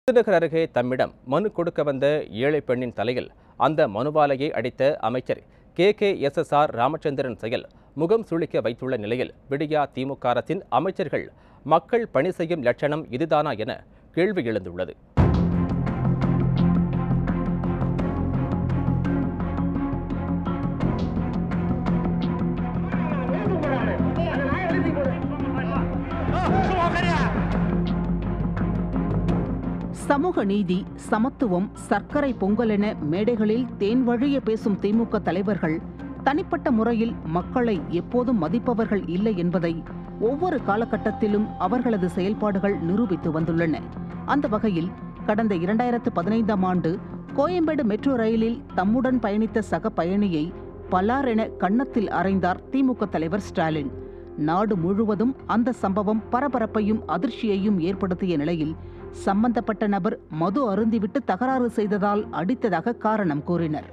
விருதுநகர் அருகே தம்மிடம் மனு கொடுக்க வந்த ஏழை பெண்ணின் தலையில் அந்த மனுவாலையை அடித்த அமைச்சர் K K S S R Ramachandran செயல் முகம் சுளிக்க வைத்துள்ள நிலையில் விடியா திமுக அரசின் அமைச்சர்கள் மக்கள் பணி செய்யும் லட்சணம் இதுதானா என கேள்வி எழுந்துள்ளது சமூக நீதி சமத்துவம் சர்க்கரை பொங்கல் என மேடைகளில் தேன் வழிய பேசும் திமுக தலைவர்கள் தனிப்பட்ட முறையில் மக்களை எப்போதும் மதிப்பவர்கள் இல்லை என்பதை ஒவ்வொரு காலகட்டத்திலும் அவர்களது செயல்பாடுகள் நிரூபித்து வந்துள்ளன அந்த வகையில் கடந்த இரண்டாயிரத்து பதினைந்தாம் ஆண்டு கோயம்பேடு மெட்ரோ ரயிலில் தம்முடன் பயணித்த சக பயணியை பலார் என கன்னத்தில் அறைந்தார் திமுக தலைவர் ஸ்டாலின் நாடு முழுவதும் அந்த சம்பவம் பரபரப்பையும் அதிர்ச்சியையும் ஏற்படுத்திய நிலையில் சம்பந்தப்பட்ட நபர் மது அருந்திவிட்டு தகராறு செய்ததால் அடித்ததாக காரணம் கூறினர்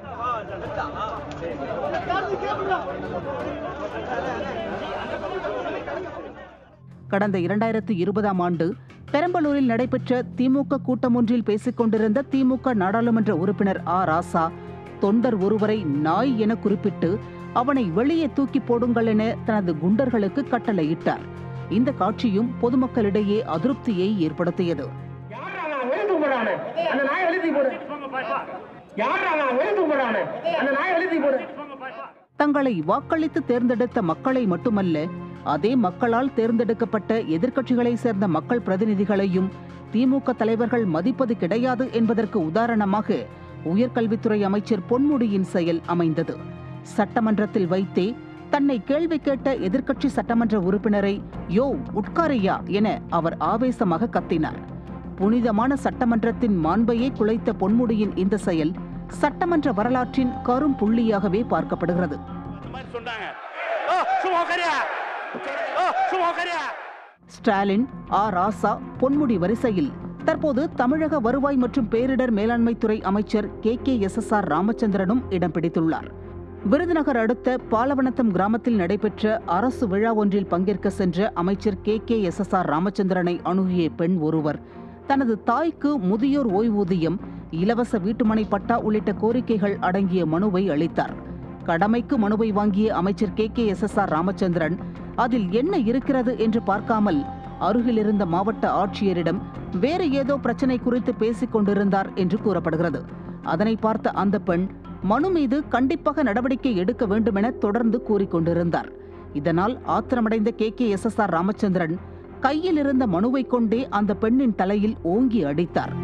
கடந்த இரண்டாயிரத்து இருபதாம் ஆண்டு பெரம்பலூரில் நடைபெற்ற திமுக கூட்டம் ஒன்றில் பேசிக் கொண்டிருந்த திமுக நாடாளுமன்ற உறுப்பினர் ஆ ராசா தொண்டர் ஒருவரை நாய் என குறிப்பிட்டு அவனை வெளியே தூக்கி போடுங்கள் என தனது குண்டர்களுக்கு கட்டளையிட்டார் இந்த காட்சியும் பொதுமக்களிடையே அதிருப்தியை ஏற்படுத்தியது யாரா அவன் எழுத்து போடானு அந்த நாய் எழுதி போடு யாரா அவன் எழுத்து போடானு அந்த நாய் எழுதி போடு தங்களை வாக்களித்து தேர்ந்தெடுத்த மக்களை மட்டுமல்ல அதே மக்களால் தேர்ந்தெடுக்கப்பட்ட எதிர்க்கட்சிகளை சேர்ந்த மக்கள் பிரதிநிதிகளையும் திமுக தலைவர்கள் மதிப்பது கிடையாது என்பதற்கு உதாரணமாக உயர்கல்வித்துறை அமைச்சர் பொன்முடியின் செயல் அமைந்தது சட்டமன்றத்தில் வைத்தே தன்னை கேள்வி கேட்ட எதிர்க்கட்சி சட்டமன்ற உறுப்பினரை யோ உட்காரையா என அவர் ஆவேசமாக கத்தினார் புனிதமான சட்டமன்றத்தின் மாண்பையே குலைத்த பொன்முடியின் இந்த செயல் சட்டமன்ற வரலாற்றின் கரும் புள்ளியாகவே பார்க்கப்படுகிறது இந்த மாதிரி சொன்னாங்க ஓ சும்மா உட்காரியா ஓ சும்மா உட்காரியா ஸ்டாலின் ஆ ராசா பொன்முடி வரிசையில் தற்போது தமிழக வருவாய் மற்றும் பேரிடர் மேலாண்மைத்துறை அமைச்சர் K K S S R ராமச்சந்திரனும் இடம் பிடித்துள்ளார் விருதுநகர் அடுத்த பாலவனத்தம் கிராமத்தில் நடைபெற்ற அரசு விழா ஒன்றில் பங்கேற்க சென்ற அமைச்சர் K K S S R ராமச்சந்திரனை அணுகிய பெண் ஒருவர் தனது தாய்க்கு முதியோர் ஓய்வூதியம் இலவச வீட்டுமனை பட்டா உள்ளிட்ட கோரிக்கைகள் அடங்கிய மனுவை அளித்தார் கடமைக்கு மனுவை வாங்கிய அமைச்சர் K K S S R Ramachandran அதில் என்ன இருக்கிறது என்று பார்க்காமல் அருகில் இருந்த மாவட்ட ஆட்சியரிடம் வேறு ஏதோ பிரச்சனை குறித்து பேசிக் கொண்டிருந்தார் என்று கூறப்படுகிறது அதனை பார்த்த அந்த பெண் மனு மீது கண்டிப்பாக நடவடிக்கை எடுக்க வேண்டுமென தொடர்ந்து கூறிக்கொண்டிருந்தார் இதனால் ஆத்திரமடைந்த K K S S R Ramachandran கையில் இருந்த மனுவை கொண்டே அந்த பெண்ணின் தலையில் ஓங்கி அடித்தார்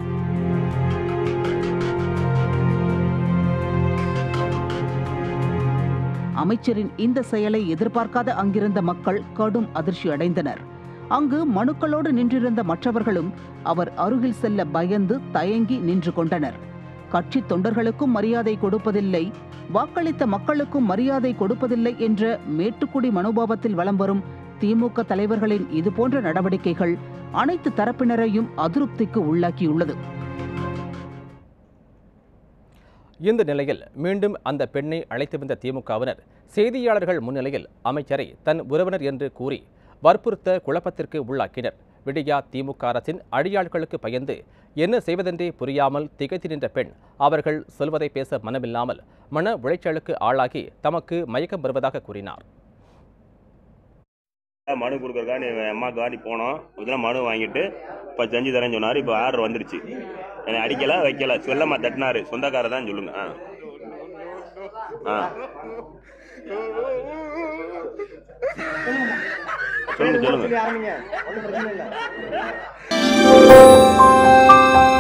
அமைச்சரின் இந்த செயலை எதிர்பார்க்காத அங்கிருந்த மக்கள் கடும் அதிர்ச்சி அடைந்தனர் அங்கு மனுக்களோடு நின்றிருந்த மற்றவர்களும் அவர் அருகில் செல்ல பயந்து தயங்கி நின்று கொண்டனர் கட்சி தொண்டர்களுக்கும் மரியாதை கொடுப்பதில்லை வாக்களித்த மக்களுக்கும் மரியாதை கொடுப்பதில்லை என்ற மேட்டுக்குடி மனோபாவத்தில் வலம் வரும் திமுக தலைவர்களின் இதுபோன்ற நடவடிக்கைகள் அனைத்து தரப்பினரையும் அதிருப்திக்கு உள்ளாக்கியுள்ளது இந்த நிலையில் மீண்டும் அந்த பெண்ணை அழைத்து வந்த திமுகவினர் செய்தியாளர்கள் முன்னிலையில் அமைச்சரை தன் உறவினர் என்று கூறி வற்புறுத்த குழப்பத்திற்கு உள்ளாக்கினர் விடியா திமுக அரசின் அடியாட்களுக்கு பயந்து என்ன செய்வதென்றே புரியாமல் திகைத்து நின்ற பெண் அவர்கள் சொல்வதை பேச மனமில்லாமல் மன உளைச்சலுக்கு ஆளாகி தமக்கு மயக்கம் வருவதாக கூறினார் மனு கொடுக்கறக்காண்டி என் அம்மாக்காண்டி போனோம் இதெல்லாம் மனு வாங்கிட்டு இப்போ செஞ்சு தரேன்னு சொன்னார் இப்போ ஆர்டர் வந்துருச்சு என்னை அடிக்கல வைக்கல சொல்லம்மா தட்டினாரு சொந்தக்காரர் தான் சொல்லுங்க ஆ ஆ சொல்லுங்க சொல்லுங்க ஆரம்பிங்க ஒன்றும் பிரச்சனை இல்லை